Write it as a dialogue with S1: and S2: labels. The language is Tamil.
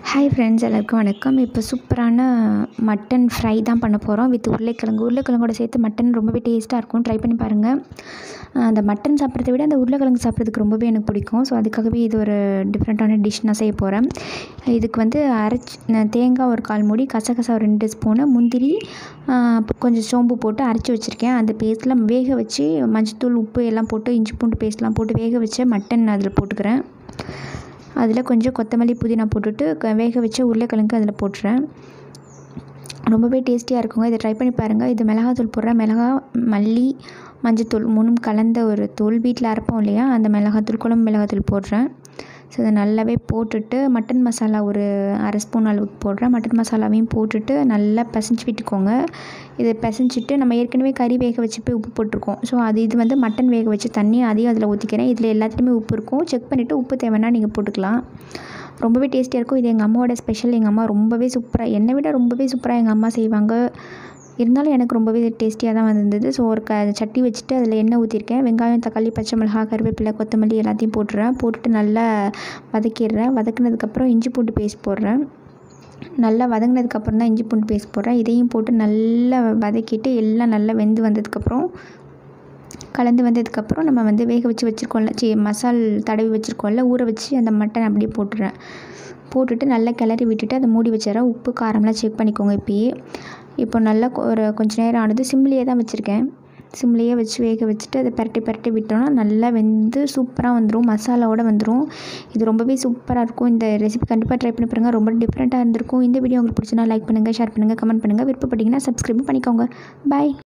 S1: ஹாய் ஃப்ரெண்ட்ஸ் எல்லாருக்கும் வணக்கம் இப்போ சூப்பரான மட்டன் ஃப்ரை தான் பண்ண போகிறோம் வித் உருளைக்கிழங்கு உருளைக்கிழங்கோட சேர்த்து மட்டன் ரொம்பவே டேஸ்ட்டாக இருக்கும் ட்ரை பண்ணி பாருங்கள் அந்த மட்டன் சாப்பிட்றத விட அந்த உருளைக்கிழங்கு சாப்பிட்றதுக்கு ரொம்பவே எனக்கு பிடிக்கும் ஸோ அதுக்காகவே இது ஒரு டிஃப்ரெண்ட்டான டிஷ் நான் செய்ய போகிறேன் இதுக்கு வந்து அரைச்சி நான் தேங்காய் ஒரு கால் மூடி கசகசா ஒரு ரெண்டு ஸ்பூனு முந்திரி கொஞ்சம் சோம்பு போட்டு அரைச்சி வச்சுருக்கேன் அந்த பேஸ்ட்டில் வேக வச்சு மஞ்சத்தூள் உப்பு எல்லாம் போட்டு இஞ்சி பூண்டு பேஸ்ட்லாம் போட்டு வேக வச்சு மட்டன் அதில் போட்டுக்கிறேன் அதில் கொஞ்சம் கொத்தமல்லி புதினா போட்டுட்டு க வேக வச்ச உருளைக்கிழங்கு அதில் போட்டுறேன் ரொம்பவே டேஸ்டியாக இருக்குங்க இதை ட்ரை பண்ணி பாருங்கள் இது மிளகாத்தூள் போடுறேன் மிளகா மல்லி மஞ்சத்தூள் மூணும் கலந்த ஒரு தூள் வீட்டில் அரைப்போம் இல்லையா அந்த மிளகாத்தூள் குழம்பு மிளகாத்தூள் போடுறேன் ஸோ இதை நல்லாவே போட்டுட்டு மட்டன் மசாலா ஒரு அரை ஸ்பூன் அளவுக்கு போடுறேன் மட்டன் மசாலாவையும் போட்டுட்டு நல்லா பிசைஞ்சு விட்டுக்கோங்க இதை பிசைஞ்சிட்டு நம்ம ஏற்கனவே கறி வேக வச்சு போய் உப்பு போட்டிருக்கோம் ஸோ அது இது வந்து மட்டன் வேக வச்சு தண்ணி அதையும் அதில் ஊற்றிக்கிறேன் இதில் எல்லாத்துலேயுமே உப்பு இருக்கும் செக் பண்ணிவிட்டு உப்பு தேவைன்னா நீங்கள் போட்டுக்கலாம் ரொம்பவே டேஸ்டியாக இருக்கும் இது எங்கள் அம்மாவோட ஸ்பெஷல் எங்கள் அம்மா ரொம்பவே சூப்பராக என்னை விட ரொம்பவே சூப்பராக எங்கள் அம்மா செய்வாங்க இருந்தாலும் எனக்கு ரொம்பவே டேஸ்டியாக தான் வந்திருந்தது ஸோ ஒரு க சட்டி வச்சுட்டு அதில் எண்ணெய் ஊற்றிருக்கேன் வெங்காயம் தக்காளி பச்சை மிளகா கருவேப்பிலை கொத்தமல்லி எல்லாத்தையும் போட்டுறேன் போட்டுட்டு நல்லா வதக்கிடுறேன் வதக்குனதுக்கப்புறம் இஞ்சி பூண்டு பேஸ்ட் போடுறேன் நல்லா வதங்கினதுக்கப்புறம் தான் இஞ்சி பூண்டு பேஸ்ட் போடுறேன் இதையும் போட்டு நல்லா வதக்கிட்டு எல்லாம் நல்லா வெந்து வந்ததுக்கப்புறம் கலந்து வந்ததுக்கப்புறம் நம்ம வந்து வேக வச்சு வச்சுருக்கோம்ல சி மசால் தடவி வச்சுருக்கோம்ல ஊற வச்சு அந்த மட்டன் அப்படியே போட்டுறேன் போட்டுட்டு நல்லா கிளறி விட்டுட்டு அதை மூடி வச்சிடறேன் உப்பு காரம்லாம் செக் பண்ணிக்கோங்க இப்போயே இப்போ நல்லா ஒரு கொஞ்சம் நேரம் ஆனது சிம்லேயே தான் வச்சுருக்கேன் சிம்லேயே வச்சு வேக வச்சுட்டு அதை பரட்டி பரட்டி விட்டோம்னா நல்லா வெந்து சூப்பராக வந்துடும் மசாலாவோட வந்துடும் இது ரொம்பவே சூப்பராக இருக்கும் இந்த ரெசிபி கண்டிப்பாக ட்ரை பண்ணி பாருங்கள் ரொம்ப டிஃப்ரெண்ட்டாக இருந்திருக்கும் இந்த வீடியோ உங்களுக்கு பிடிச்சினா லைக் பண்ணுங்கள் ஷேர் பண்ணுங்கள் கமெண்ட் பண்ணுங்கள் விருப்பப்பட்டீங்கன்னா சப்ஸ்கிரைப் பண்ணிக்கோங்க பாய்